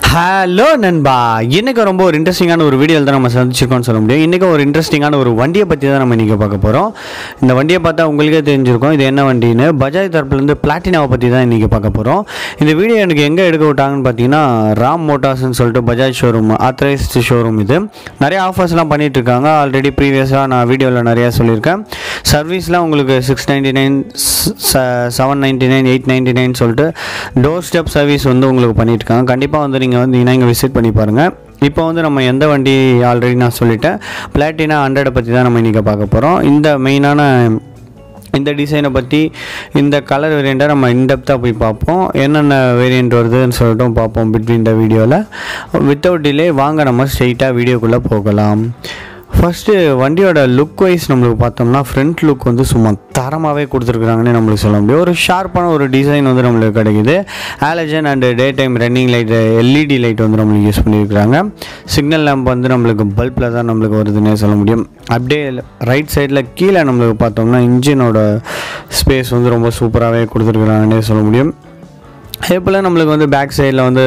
hello நண்பா இன்னைக்கு ரொம்ப ஒரு இன்ட்ரெஸ்டிங்கான ஒரு வீடியோவில் தான் நம்ம சந்திச்சிருக்கோம்னு சொல்ல முடியும் இன்றைக்கி ஒரு இன்ட்ரெஸ்டிங்கான ஒரு வண்டியை பற்றி தான் நம்ம இன்றைக்கி பார்க்க போகிறோம் இந்த வண்டியை பார்த்தா உங்களுக்கே தெரிஞ்சிருக்கும் இது என்ன வண்டின்னு பஜாஜ் தரப்புலேருந்து பிளாட்டினாவை பற்றி தான் இன்றைக்கி பார்க்க போகிறோம் இந்த வீடியோ எனக்கு எங்கே எடுக்க விட்டாங்கன்னு பார்த்தீங்கன்னா ராம் மோட்டார்ஸ்னு சொல்லிட்டு பஜாஜ் ஷோரூம் ஆத்தரைஸ்டு ஷோரூம் இது நிறைய ஆஃபர்ஸ்லாம் பண்ணிட்டு இருக்காங்க ஆல்ரெடி ப்ரீவியஸாக நான் வீடியோவில் நிறையா சொல்லியிருக்கேன் சர்வீஸ்லாம் உங்களுக்கு six ninety nine seven ninety nine eight ninety nine சொல்லிட்டு டோர் ஸ்டெப் சர்வீஸ் வந்து உங்களுக்கு பண்ணிட்டு இருக்காங்க கண்டிப்பாக வந்து நீங்கள் வந்தீங்கன்னா இங்கே விசிட் பண்ணி பாருங்கள் இப்போ வந்து நம்ம எந்த வண்டி ஆல்ரெடி நான் சொல்லிட்டேன் பிளாட்டினா ஹண்ட்ரடை பற்றி தான் நம்ம இன்றைக்கி பார்க்க போகிறோம் இந்த மெயினான இந்த டிசைனை பற்றி இந்த கலர் வேரியண்ட்டை நம்ம இன்டெப்த்தாக போய் பார்ப்போம் என்னென்ன வேரியண்ட் வருதுன்னு சொல்லிட்டும் பார்ப்போம் பிட்வீன் த வீடியோவில் வித்தவுட் டிலே வாங்க நம்ம ஸ்ட்ரெயிட்டாக வீடியோக்குள்ளே போகலாம் ஃபஸ்ட்டு வண்டியோட லுக் வைஸ் நம்மளுக்கு பார்த்தோம்னா ஃப்ரண்ட் லுக் வந்து சும்மா தரமாகவே கொடுத்துருக்குறாங்கன்னு நம்மளுக்கு சொல்ல முடியும் ஒரு ஷார்ப்பான ஒரு டிசைன் வந்து நம்மளுக்கு கிடைக்குது halogen and daytime running light LED light வந்து நம்மளுக்கு யூஸ் பண்ணியிருக்கிறாங்க சிக்னல் லேம்ப் வந்து நம்மளுக்கு பல்பில் தான் நம்மளுக்கு வருதுன்னே சொல்ல முடியும் அப்படியே ரைட் சைடில் கீழே நம்மளுக்கு பார்த்தோம்னா இன்ஜினோட ஸ்பேஸ் வந்து ரொம்ப சூப்பராகவே கொடுத்துருக்குறாங்கன்னே சொல்ல முடியும் அதே போல் நம்மளுக்கு வந்து பேக் சைடில் வந்து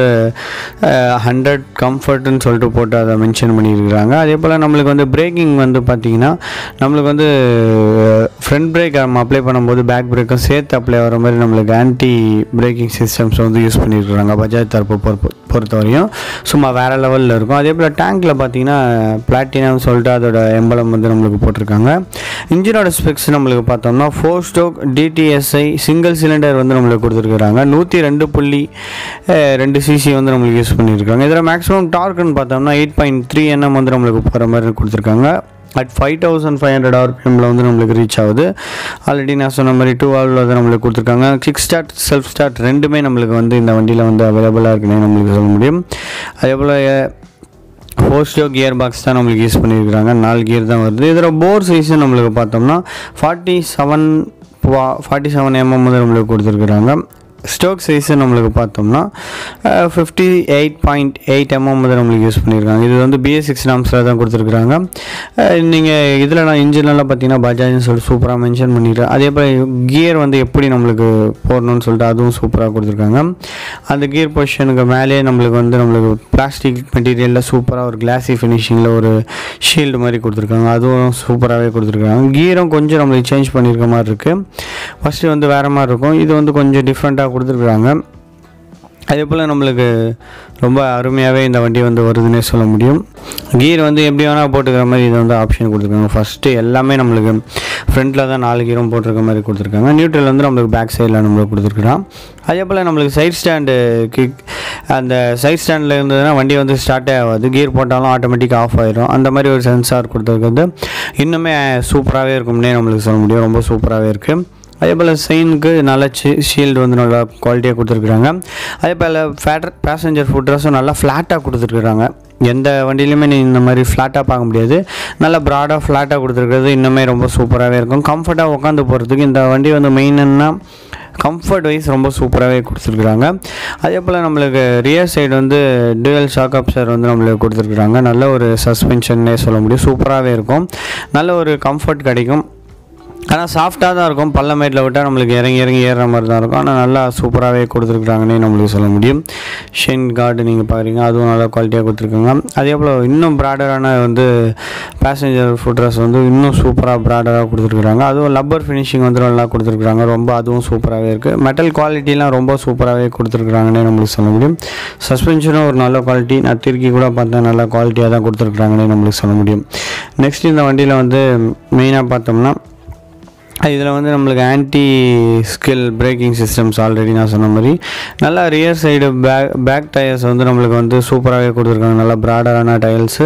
ஹண்ட்ரட் கம்ஃபர்ட்னு சொல்லிட்டு போட்டு அதை மென்ஷன் பண்ணியிருக்கிறாங்க அதே போல் நம்மளுக்கு வந்து பிரேக்கிங் வந்து பார்த்திங்கன்னா நம்மளுக்கு வந்து ஃப்ரண்ட் பிரேக் நம்ம அப்ளை பண்ணும்போது பேக் பிரேக்கும் சேர்த்து அப்ளை ஆகிற மாதிரி நம்மளுக்கு ஆன்டி பிரேக்கிங் சிஸ்டம்ஸ் வந்து யூஸ் பண்ணியிருக்கிறாங்க பஜாஜ் தரப்பு பொறுப்பு பொறுத்த வரையும் சும்மா வேறு லெவலில் இருக்கும் அதே போல் டேங்க்கில் பார்த்தீங்கன்னா பிளாட்டினம் சொல்லிட்டு அதோட எம்பலம் வந்து நம்மளுக்கு போட்டிருக்காங்க இன்ஜினோட ஸ்பெக்ஸ் நம்மளுக்கு பார்த்தோம்னா four stroke DTSi single cylinder வந்து நம்மளுக்கு கொடுத்துருக்குறாங்க நூற்றி ரெண்டு புள்ளி அஹ், ரெண்டு சிசி வந்து நம்மளுக்கு யூஸ் பண்ணியிருக்காங்க இதில் மேக்ஸிமம் டார்க்குன்னு பார்த்தோம்னா எயிட் பாயிண்ட் த்ரீ என்எம் வந்து நம்மளுக்கு போகிற மாதிரி கொடுத்துருக்காங்க at five thousand five hundred ஆர்பிஎம்மில் வந்து நம்மளுக்கு ரீச் ஆகுது ஆல்ரெடி நான் சொன்ன மாதிரி டூ ஆவில் வந்து நம்மளுக்கு கொடுத்துருக்காங்க கிக் ஸ்டார்ட் செல்ஃப் ஸ்டார்ட் ரெண்டுமே நம்மளுக்கு வந்து இந்த வண்டியில் வந்து அவைலபிளாக இருக்குன்னு நம்மளுக்கு சொல்ல முடியும் அதே போல் ஃபோர் ஸ்டோ கியர் பாக்ஸ் தான் நம்மளுக்கு யூஸ் பண்ணியிருக்கிறாங்க நாலு கியர் தான் வருது இதில் போர் சைஸு நம்மளுக்கு பார்த்தோம்னா forty seven forty seven mm வந்து நம்மளுக்கு கொடுத்துருக்குறாங்க ஸ்டோக் சைஸு நம்மளுக்கு பார்த்தோம்னா fifty eight point eight mm வந்து நம்மளுக்கு யூஸ் பண்ணியிருக்காங்க இது வந்து பிஎஸ் சிக்ஸ் நாம்ஸில் தான் கொடுத்துருக்குறாங்க நீங்கள் இதில் நான் இன்ஜினெல்லாம் பார்த்தீங்கன்னா பஜாஜ்னு சொல்லிட்டு சூப்பராக மென்ஷன் பண்ணிடுறேன் அதே போல் கியர் வந்து எப்படி நம்மளுக்கு போடணும்னு சொல்லிட்டு அதுவும் சூப்பராக கொடுத்துருக்காங்க அந்த கியர் பொசிஷனுக்கு மேலேயே நம்மளுக்கு வந்து நம்மளுக்கு பிளாஸ்டிக் மெட்டீரியலில் சூப்பராக ஒரு கிளாஸி ஃபினிஷிங்கில் ஒரு ஷீல்டு மாதிரி கொடுத்துருக்காங்க அதுவும் சூப்பராகவே கொடுத்துருக்காங்க கியரும் கொஞ்சம் நம்மளுக்கு சேஞ்ச் பண்ணியிருக்க மாதிரி இருக்குது ஃபஸ்ட்டு வந்து வேறு மாதிரி இருக்கும் இது வந்து கொஞ்சம் டிஃப்ரெண்ட்டாக கொடுத்துருக்குறாங்க அதே போல் நம்மளுக்கு ரொம்ப அருமையாகவே இந்த வண்டி வந்து வருதுன்னே சொல்ல முடியும் கீர் வந்து எப்படி வேணால் போட்டுக்கிற மாதிரி இது வந்து ஆப்ஷன் கொடுத்துருக்காங்க ஃபஸ்ட்டு எல்லாமே நம்மளுக்கு ஃப்ரண்ட்டில் தான் நாலு கீரும் போட்டிருக்க மாதிரி கொடுத்துருக்காங்க நியூட்ரல் வந்து நம்மளுக்கு பேக் சைடில் நம்மளுக்கு கொடுத்துருக்குறான் அதே போல் நம்மளுக்கு சைட் ஸ்டாண்டு கிக் அந்த சைட் ஸ்டாண்டில் இருந்ததுன்னா வண்டி வந்து ஸ்டார்ட்டே ஆகாது கீர் போட்டாலும் ஆட்டோமேட்டிக்காக ஆஃப் ஆயிடும் அந்த மாதிரி ஒரு சென்சார் கொடுத்துருக்கிறது இன்னுமே சூப்பராகவே இருக்கும்னே நம்மளுக்கு சொல்ல முடியும் ரொம்ப சூப்பராகவே இருக்குது அதே போல் செயினுக்கு நல்ல ஷீல்டு வந்து நல்லா குவாலிட்டியாக கொடுத்துருக்குறாங்க அதே போல் ஃபேட்டர் பேசஞ்சர் ஃபுட்ரஸும் நல்லா ஃப்ளாட்டாக கொடுத்துருக்குறாங்க எந்த வண்டியிலையுமே நீ இந்த மாதிரி ஃப்ளாட்டாக பார்க்க முடியாது நல்லா ப்ராடாக ஃப்ளாட்டாக கொடுத்துருக்கிறது இன்னுமே ரொம்ப சூப்பராகவே இருக்கும் கம்ஃபர்ட்டாக உட்காந்து போகிறதுக்கு இந்த வண்டி வந்து மெயின்னா கம்ஃபர்ட் வைஸ் ரொம்ப சூப்பராகவே கொடுத்துருக்குறாங்க அதே போல் நம்மளுக்கு ரியர் சைடு வந்து டுவல் ஷாக் அப்சர் வந்து நம்மளுக்கு கொடுத்துருக்குறாங்க நல்ல ஒரு சஸ்பென்ஷன்னே சொல்ல முடியும் சூப்பராகவே இருக்கும் நல்ல ஒரு கம்ஃபர்ட் கிடைக்கும் ஆனால் சாஃப்டாக தான் இருக்கும் பள்ளமேட்டில் விட்டால் நம்மளுக்கு இறங்கி இறங்கி ஏறுற மாதிரி தான் இருக்கும் ஆனால் நல்லா சூப்பராகவே கொடுத்துருக்குறாங்கன்னே நம்மளுக்கு சொல்ல முடியும் ஷென் கார்டு நீங்கள் பார்க்குறீங்க அதுவும் நல்லா குவாலிட்டியாக கொடுத்துருக்காங்க அதே போல் இன்னும் ப்ராடரான வந்து பேசஞ்சர் ஃபுட்ரஸ் வந்து இன்னும் சூப்பராக ப்ராடராக கொடுத்துருக்குறாங்க அதுவும் லப்பர் ஃபினிஷிங் வந்து நல்லா கொடுத்துருக்குறாங்க ரொம்ப அதுவும் சூப்பராகவே இருக்குது மெட்டல் குவாலிட்டிலாம் ரொம்ப சூப்பராகவே கொடுத்துருக்குறாங்கன்னே நம்மளுக்கு சொல்ல முடியும் சஸ்பென்ஷனும் ஒரு நல்ல குவாலிட்டி நான் திருக்கி கூட பார்த்தேன் நல்ல குவாலிட்டியாக தான் கொடுத்துருக்குறாங்கன்னே நம்மளுக்கு சொல்ல முடியும் நெக்ஸ்ட் இந்த வண்டியில் வந்து மெயினாக பார்த்தோம்னா இதில் வந்து நம்மளுக்கு anti skid braking systems already நான் சொன்ன மாதிரி நல்லா rear side back back tyres வந்து நம்மளுக்கு வந்து சூப்பராகவே கொடுத்துருக்காங்க நல்லா ப்ராடரான டயர்ஸு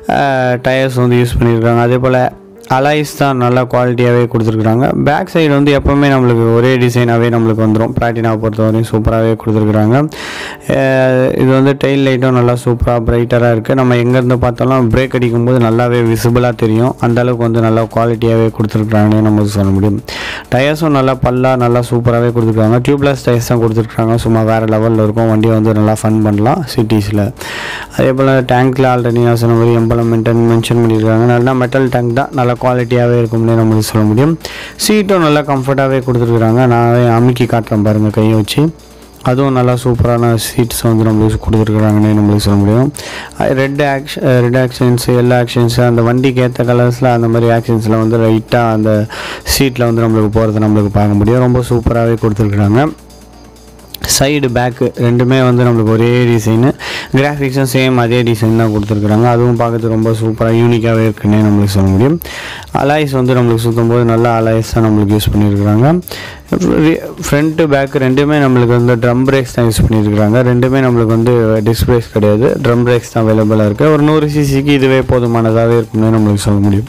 டயர்ஸ் வந்து யூஸ் பண்ணியிருக்காங்க அதே போல் அலைஸ் தான் நல்லா குவாலிட்டியாகவே கொடுத்துருக்குறாங்க பேக் சைடு வந்து எப்போவுமே நம்மளுக்கு ஒரே டிசைனாகவே நம்மளுக்கு வந்துடும் பிளாட்டினாவை பொறுத்த வரையும் சூப்பராகவே கொடுத்துருக்குறாங்க அஹ் இது வந்து டெயில் லைட்டும் நல்லா சூப்பராக பிரைட்டராக இருக்குது நம்ம எங்கேருந்து பார்த்தாலும் பிரேக் அடிக்கும்போது நல்லாவே விசிபிளாக தெரியும் அந்த அளவுக்கு வந்து நல்லா குவாலிட்டியாகவே கொடுத்துருக்குறாங்கன்னு நம்ம சொல்ல முடியும் டயர்ஸும் நல்லா பல்லா நல்லா சூப்பராகவே கொடுத்துருக்காங்க டியூப்லெஸ் டயர்ஸ் தான் கொடுத்துருக்காங்க சும்மா வேறு லெவலில் இருக்கும் வண்டியை வந்து நல்லா ஃபன் பண்ணலாம் சிட்டிஸில் அதே போல் டேங்க்கில் ஆல்ரெடி நான் சொன்ன மாதிரி எம்பளம் மென்ஷன் பண்ணியிருக்காங்க நல்லா மெட்டல் டேங்க் தான் நல்லா குவாலிட்டியாகவே இருக்கும்னே நம்மளுக்கு சொல்ல முடியும் சீட்டும் நல்லா கம்ஃபர்ட்டாகவே கொடுத்துருக்குறாங்க நான் அமுக்கி காட்டுறேன் பாருங்கள் கையை வச்சு அதுவும் நல்லா சூப்பரான சீட்ஸ் வந்து நம்மளுக்கு கொடுத்துருக்குறாங்கன்னு நம்மளுக்கு சொல்ல முடியும் ரெட் ஆக்ஷன் ரெட் ஆக்ஷன்ஸ் எல்லா ஆக்ஷன்ஸ் அந்த வண்டிக்கு ஏற்ற கலர்ஸில் அந்த மாதிரி ஆக்ஷன்ஸில் வந்து லைட்டாக அந்த சீட்டில் வந்து நம்மளுக்கு போகிறத நம்மளுக்கு பார்க்க முடியும் ரொம்ப சூப்பராகவே கொடுத்துருக்குறாங்க சைடு பேக்கு ரெண்டுமே வந்து நம்மளுக்கு ஒரே டிசைனு கிராஃபிக்ஸும் சேம் அதே டிசைன் தான் கொடுத்துருக்குறாங்க அதுவும் பார்க்கறதுக்கு ரொம்ப சூப்பராக யூனிக்காகவே இருக்குன்னே நம்மளுக்கு சொல்ல முடியும் அலாய்ஸ் வந்து நம்மளுக்கு சுற்றும் போது நல்ல அலாய்ஸ் தான் நம்மளுக்கு யூஸ் பண்ணியிருக்கிறாங்க ஃப்ரண்ட்டு பேக் ரெண்டுமே நம்மளுக்கு வந்து ட்ரம் பிரேக்ஸ் தான் யூஸ் பண்ணியிருக்கிறாங்க ரெண்டுமே நம்மளுக்கு வந்து டிஸ்க் பிரேக்ஸ் கிடையாது ட்ரம் பிரேக்ஸ் தான் அவைலபிளாக இருக்குது ஒரு நூறு சிசிக்கு இதுவே போதுமானதாகவே இருக்கும்னு நம்மளுக்கு சொல்ல முடியும்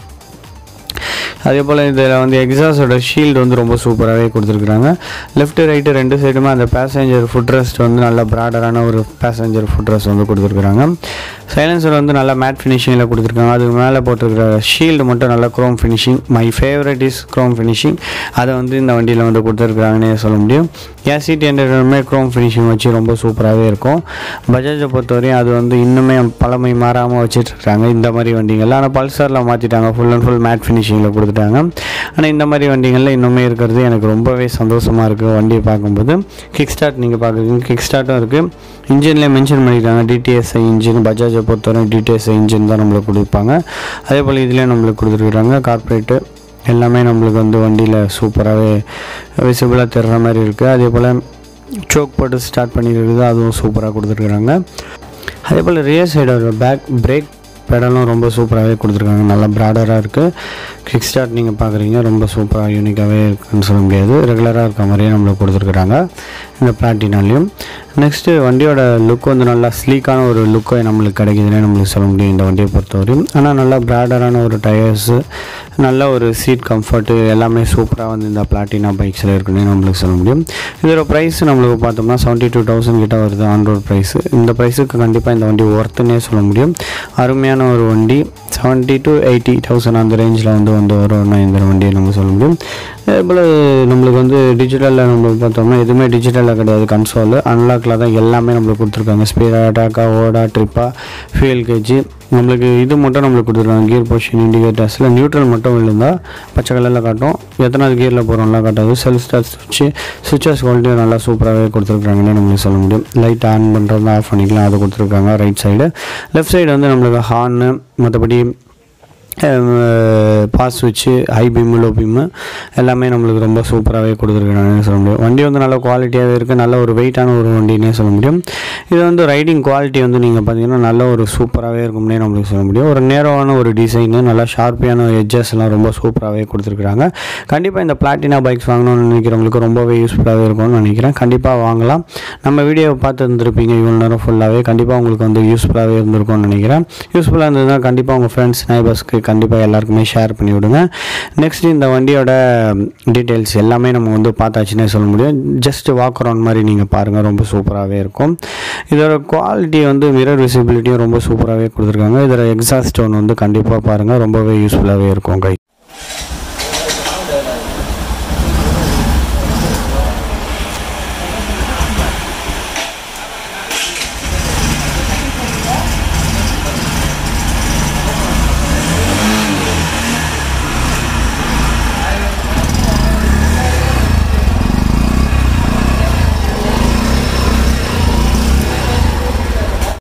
அதே போல் இதில் வந்து எக்ஸாஸோட ஷீல்டு வந்து ரொம்ப சூப்பராகவே கொடுத்துருக்குறாங்க லெஃப்ட் ரைட்டு ரெண்டு சைடுமே அந்த பேசஞ்சர் ஃபுட் ரெஸ்ட் வந்து நல்ல ப்ராடரான ஒரு பேசஞ்சர் ஃபுட் ரெஸ்ட் வந்து கொடுத்துருக்குறாங்க சைலன்சர் வந்து நல்லா மேட் ஃபினிஷிங்கில் கொடுத்துருக்காங்க அதுக்கு மேலே போட்டிருக்கிற ஷீல்டு மட்டும் நல்லா chrome finishing my favourite is chrome finishing அதை வந்து இந்த வண்டியில் வந்து கொடுத்துருக்குறாங்கன்னே சொல்ல முடியும் ஏன் சீட் என்டர்மே க்ரோம் ஃபினிஷிங் வச்சு ரொம்ப சூப்பராகவே இருக்கும் பஜாஜை பொறுத்தவரையும் அது வந்து இன்னுமே பழமை மாறாமல் வச்சிட்ருக்காங்க இந்த மாதிரி வண்டிகள் ஆனால் பல்சரில் மாற்றிட்டாங்க ஃபுல் அண்ட் ஃபுல் மேட் ஃபினிஷிங்கில் கொடுத்துட்டாங்க ஆனால் இந்த மாதிரி வண்டிகளில் இன்னுமே இருக்கிறது எனக்கு ரொம்பவே சந்தோஷமாக இருக்குது வண்டியை பார்க்கும்போது கிக் ஸ்டார்ட் நீங்கள் பார்க்குறீங்க கிக் ஸ்டார்ட்டும் இருக்குது இன்ஜின்லேயே மென்ஷன் பண்ணியிருக்காங்க டிடிஎஸ்ஐ இன்ஜின் பஜாஜை பொறுத்தவரை டிடிஎஸ்ஐ இன்ஜின் தான் நம்மளுக்கு கொடுப்பாங்க அதே போல் இதுலேயும் நம்மளுக்கு கொடுத்துருக்குறாங்க கார்ப்பரேட்டு எல்லாமே நம்மளுக்கு வந்து வண்டியில் சூப்பராகவே விசிபிளாக தெரிற மாதிரி இருக்குது அதே போல் சோக் போட்டு ஸ்டார்ட் பண்ணியிருக்குது அதுவும் சூப்பராக கொடுத்துருக்குறாங்க அதே போல் ரியர் சைடோட பேக் பிரேக் பெடலும் ரொம்ப சூப்பராகவே கொடுத்துருக்காங்க நல்லா ப்ராடராக இருக்குது கிக் ஸ்டார்ட் நீங்கள் பார்க்குறீங்க ரொம்ப சூப்பராக யூனிக்காகவே இருக்குன்னு சொல்ல முடியாது ரெகுலராக இருக்க மாதிரியே நம்மளுக்கு கொடுத்துருக்குறாங்க இந்த பிளாட்டினாலையும் நெக்ஸ்ட்டு வண்டியோட லுக் வந்து நல்லா ஸ்லீக்கான ஒரு லுக்கு நம்மளுக்கு கிடைக்குதுன்னே நம்மளுக்கு சொல்ல முடியும் இந்த வண்டியை பொறுத்தவரையும் ஆனால் நல்லா ப்ராடரான ஒரு டயர்ஸு நல்ல ஒரு சீட் கம்ஃபர்ட்டு எல்லாமே சூப்பராக வந்து இந்த பிளாட்டினா பைக்ஸில் இருக்குன்னு நம்மளுக்கு சொல்ல முடியும் இதோட ப்ரைஸ் நம்மளுக்கு பார்த்தோம்னா செவன்ட்டி டூ தௌசண்ட் கிட்ட வருது ஆன் ரோட் ப்ரைஸு இந்த ப்ரைஸுக்கு கண்டிப்பாக இந்த வண்டி ஒர்த்துன்னே சொல்ல முடியும் அருமையான ஒரு வண்டி செவன்ட்டி டு எயிட்டி தௌசண்ட் அந்த ரேஞ்சில் வந்து வந்து வரும்னா இந்த வண்டியை நம்ம சொல்ல முடியும் அதே போல் நம்மளுக்கு வந்து டிஜிட்டலில் நம்மளுக்கு பார்த்தோம்னா எதுவுமே டிஜிட்டலில் கிடையாது கன்சோல் அன்லாக்கில் தான் எல்லாமே நம்மளுக்கு கொடுத்துருக்காங்க ஸ்பீடா டாக்கா ஓடா ட்ரிப்பா ஃபியூல் கேஜி நம்மளுக்கு இது மட்டும் நம்மளுக்கு கொடுத்துருக்காங்க கியர் பொசிஷன் இண்டிகேட்டர்ஸில் நியூட்ரல் மட்டும் விழுந்தால் பச்சை கலரில் காட்டும் எத்தனாவது கியரில் போகிறோம்லாம் காட்டாது செல்ஃப் ஸ்டார்ட் சுவிட்சு சுவிச்சஸ் குவாலிட்டியும் நல்லா சூப்பராகவே கொடுத்துருக்காங்கன்னு நம்மளுக்கு சொல்ல முடியும் லைட் ஆன் பண்ணுறது ஆஃப் பண்ணிக்கலாம் அது கொடுத்துருக்காங்க ரைட் சைடு லெஃப்ட் சைடு வந்து நம்மளுக்கு ஹார்னு மற்றபடி பாஸ் சுவிட்சு ஹை பீமு லோ பீமு எல்லாமே நம்மளுக்கு ரொம்ப சூப்பராகவே கொடுத்துருக்காங்கன்னு சொல்ல முடியும் வண்டி வந்து நல்ல குவாலிட்டியாகவே இருக்குது நல்ல ஒரு வெயிட்டான ஒரு வண்டினே சொல்ல முடியும் இது வந்து ரைடிங் குவாலிட்டி வந்து நீங்கள் பார்த்தீங்கன்னா நல்ல ஒரு சூப்பராகவே இருக்கும்னே நம்மளுக்கு சொல்ல முடியும் ஒரு நேரமான ஒரு டிசைனு நல்லா ஷார்ப்பியான எட்ஜஸ் எல்லாம் ரொம்ப சூப்பராகவே கொடுத்துருக்குறாங்க கண்டிப்பாக இந்த பிளாட்டினா பைக்ஸ் வாங்கணும்னு நினைக்கிறவங்களுக்கு ரொம்பவே யூஸ்ஃபுல்லாகவே இருக்கும்னு நினைக்கிறேன் கண்டிப்பாக வாங்கலாம் நம்ம வீடியோவை பார்த்து இருந்திருப்பீங்க இவ்வளோ நேரம் ஃபுல்லாகவே கண்டிப்பாக உங்களுக்கு வந்து யூஸ்ஃபுல்லாகவே இருந்திருக்கும்னு நினைக்கிறேன் யூஸ்ஃபுல்லாக இருந்ததுன்னா கண்டிப்பாக உங்கள் ஃப்ரெண்ட்ஸ் நைபர்ஸ்க்கு கண்டிப்பாக எல்லாருக்குமே ஷேர் பண்ணி விடுங்க நெக்ஸ்ட் இந்த வண்டியோட டீட்டெயில்ஸ் எல்லாமே நம்ம வந்து பார்த்தாச்சுன்னே சொல்ல முடியும் ஜஸ்ட் வாக் அரவுண்ட் மாதிரி நீங்கள் பாருங்கள் ரொம்ப சூப்பராகவே இருக்கும் இதோட குவாலிட்டி வந்து மிரர் விசிபிலிட்டியும் ரொம்ப சூப்பராகவே கொடுத்துருக்காங்க இதோட எக்ஸாஸ்ட் டோன் வந்து கண்டிப்பாக பாருங்கள் ரொம்பவே யூஸ்ஃபுல்லாகவே இருக்கும் கை